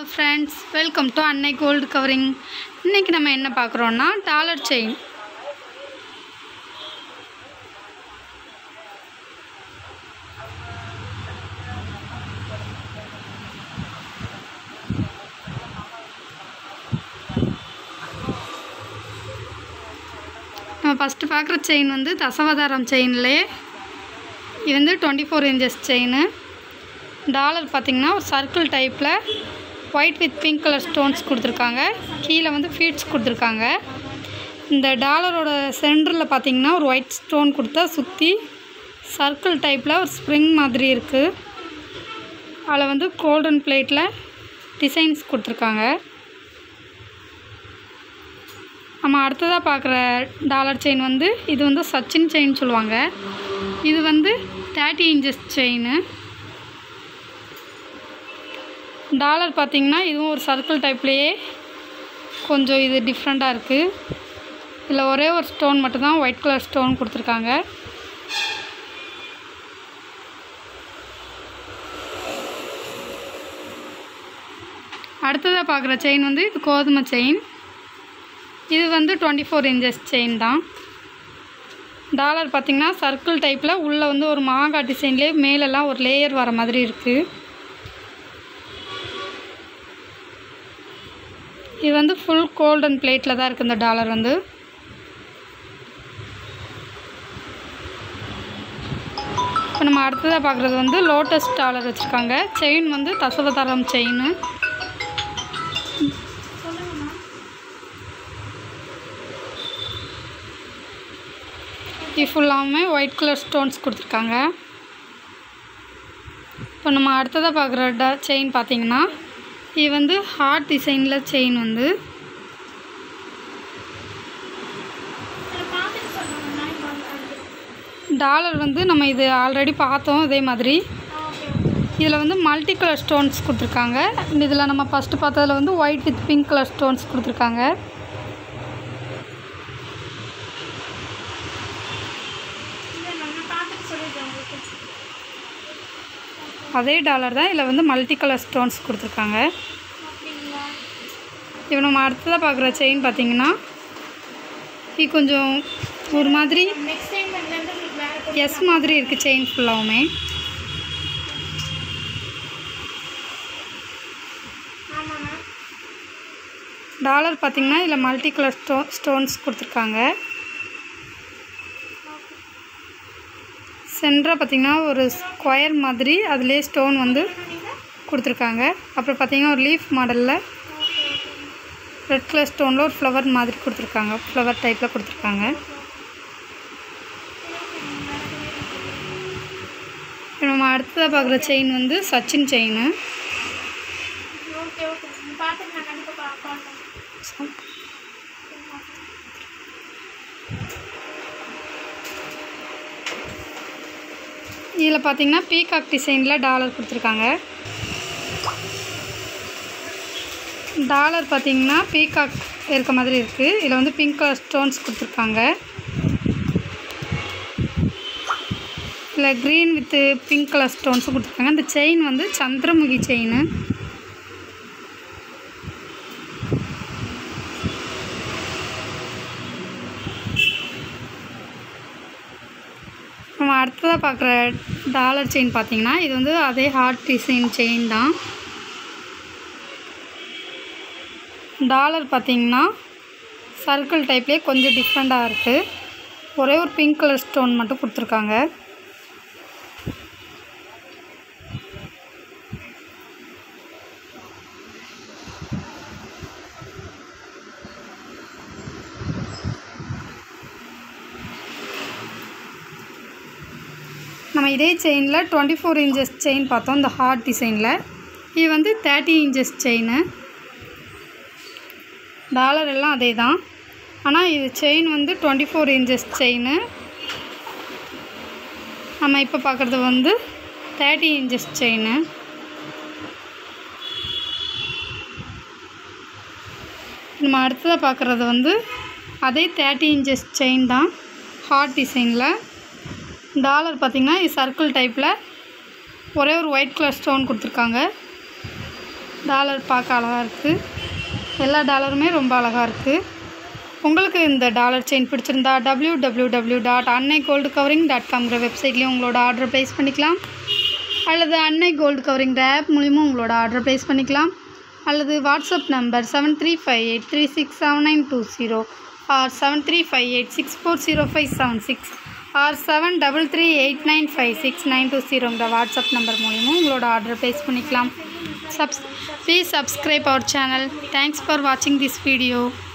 hello friends welcome to Annai gold covering இன்றைக்கி நம்ம என்ன பார்க்குறோன்னா டாலர் செயின் நம்ம ஃபஸ்ட்டு பார்க்குற செயின் வந்து தசவதாரம் செயின்லேயே இது வந்து twenty four inches chain dollar பார்த்திங்கன்னா ஒரு சர்க்கிள் டைப்பில் white with pink colour stones கொடுத்துருக்காங்க கீழே வந்து ஃபீட்ஸ் கொடுத்துருக்காங்க இந்த டாலரோட சென்டரில் பார்த்திங்கன்னா ஒரு ஒயிட் ஸ்டோன் கொடுத்தா சுற்றி சர்க்கிள் டைப்பில் ஒரு ஸ்ப்ரிங் மாதிரி இருக்குது அதில் வந்து கோல்டன் பிளேட்டில் டிசைன்ஸ் கொடுத்துருக்காங்க நம்ம அடுத்ததாக பார்க்குற டாலர் செயின் வந்து இது வந்து சச்சின் செயின் சொல்லுவாங்க இது வந்து தேர்ட்டி இன்ச்சஸ் செயின் டாலர் பார்த்திங்கன்னா இதுவும் ஒரு சர்க்கிள் டைப்லேயே கொஞ்சம் இது டிஃப்ரெண்ட்டாக இருக்குது இதில் ஒரே ஒரு ஸ்டோன் மட்டும்தான் ஒயிட் கலர் ஸ்டோன் கொடுத்துருக்காங்க அடுத்ததாக பார்க்குற செயின் வந்து இது கோதுமை செயின் இது வந்து டுவெண்ட்டி ஃபோர் இன்ச்சஸ் செயின் தான் டாலர் பார்த்திங்கன்னா சர்க்கிள் டைப்பில் உள்ளே வந்து ஒரு மாங்கா டிசைன்லேயே மேலெல்லாம் ஒரு லேயர் வர மாதிரி இருக்குது இது வந்து ஃபுல் கோல்டன் பிளேட்டில் தான் இருக்குது இந்த டாலர் வந்து இப்போ நம்ம அடுத்ததாக பார்க்குறது வந்து லோட்டஸ் டாலர் வச்சுருக்காங்க செயின் வந்து தசவதாரம் செயின் இது ஃபுல்லாமே ஒயிட் கலர் ஸ்டோன்ஸ் கொடுத்துருக்காங்க இப்போ நம்ம அடுத்ததாக பார்க்குற ட செயின் பார்த்திங்கன்னா இது வந்து ஹார்ட் டிசைனில் செயின் வந்து டாலர் வந்து நம்ம இது ஆல்ரெடி பார்த்தோம் இதே மாதிரி இதில் வந்து மல்டி கலர் ஸ்டோன்ஸ் கொடுத்துருக்காங்க இதில் நம்ம ஃபஸ்ட்டு பார்த்ததில் வந்து white with pink colour stones கொடுத்துருக்காங்க அதே டாலர் தான் இதில் வந்து மல்டி கலர் ஸ்டோன்ஸ் கொடுத்துருக்காங்க இப்போ நம்ம அடுத்ததாக பார்க்குற செயின் பார்த்தீங்கன்னா இது கொஞ்சம் ஒரு மாதிரி எஸ் மாதிரி இருக்குது செயின் ஃபுல்லாகவுமே டாலர் பார்த்திங்கன்னா இதில் மல்டி கலர் ஸ்டோ ஸ்டோன்ஸ் கொடுத்துருக்காங்க சென்டராக பார்த்திங்கன்னா ஒரு ஸ்கொயர் மாதிரி அதுலேயே ஸ்டோன் வந்து கொடுத்துருக்காங்க அப்புறம் பார்த்திங்கன்னா ஒரு லீஃப் மாடலில் ரெட் கலர் ஸ்டோனில் ஒரு ஃப்ளவர் மாதிரி கொடுத்துருக்காங்க ஃப்ளவர் டைப்பில் கொடுத்துருக்காங்க இப்போ நம்ம அடுத்ததாக பார்க்குற செயின் வந்து சச்சின் செயின் ஓகே ஓகே பார்த்துட்டு நான் கண்டிப்பாக பார்ப்பேன் இதில் பார்த்தீங்கன்னா பீகாக் டிசைனில் டாலர் கொடுத்துருக்காங்க டாலர் பார்த்தீங்கன்னா பீகாக் இருக்க மாதிரி இருக்குது இதில் வந்து பிங்க் கலர் ஸ்டோன்ஸ் கொடுத்துருக்காங்க இதில் க்ரீன் வித்து பிங்க் கலர் ஸ்டோன்ஸும் கொடுத்துருக்காங்க இந்த செயின் வந்து சந்திரமுகி செயின் நம்ம அடுத்ததாக பார்க்குற டாலர் செயின் பார்த்தீங்கன்னா இது வந்து அதே ஹார்ட் டிசைன் செயின் தான் டாலர் பார்த்தீங்கன்னா சர்க்கிள் டைப்லேயே கொஞ்சம் டிஃப்ரெண்ட்டாக இருக்குது ஒரே ஒரு பிங்க் கலர் ஸ்டோன் மட்டும் கொடுத்துருக்காங்க நம்ம இதே செயினில் டுவெண்ட்டி ஃபோர் இன்ச்சஸ் செயின் பார்த்தோம் இந்த ஹார்ட் டிசைனில் இது வந்து தேர்ட்டி இன்ச்சஸ் செயின் டாலர் எல்லாம் அதே தான் ஆனால் இது செயின் வந்து டுவெண்ட்டி ஃபோர் இன்ச்சஸ் செயின் நம்ம இப்போ பார்க்குறது வந்து தேர்ட்டி இன்ச்சஸ் செயின் நம்ம அடுத்ததாக பார்க்குறது வந்து அதே தேர்ட்டி இன்ச்சஸ் செயின் தான் ஹார்ட் டிசைனில் டாலர் பார்த்திங்கன்னா இது சர்க்கிள் டைப்பில் ஒரே ஒரு ஒயிட் கலர் ஸ்டோன் கொடுத்துருக்காங்க டாலர் பார்க்க அழகாக இருக்குது எல்லா டாலருமே ரொம்ப அழகாக இருக்குது உங்களுக்கு இந்த டாலர் செயின் பிடிச்சிருந்தா W W W dot Annai gold covering dot காம்ங்கிற வெப்சைட்லேயும் உங்களோட ஆர்டர் ப்ளேஸ் பண்ணிக்கலாம் அல்லது அன்னை கோல்டு கவரிங் ஆப் மூலிமா உங்களோட ஆர்டர் ப்ளேஸ் பண்ணிக்கலாம் அல்லது WhatsApp number seven three five eight three six seven nine two zero or seven three five eight six four zero five seven six or seven double three eight nine five six nine two ஜீரோங்கிற WhatsApp number மூலிமா உங்களோட order place பண்ணிக்கலாம் subs please subscribe our channel thanks for வாட்சிங் this video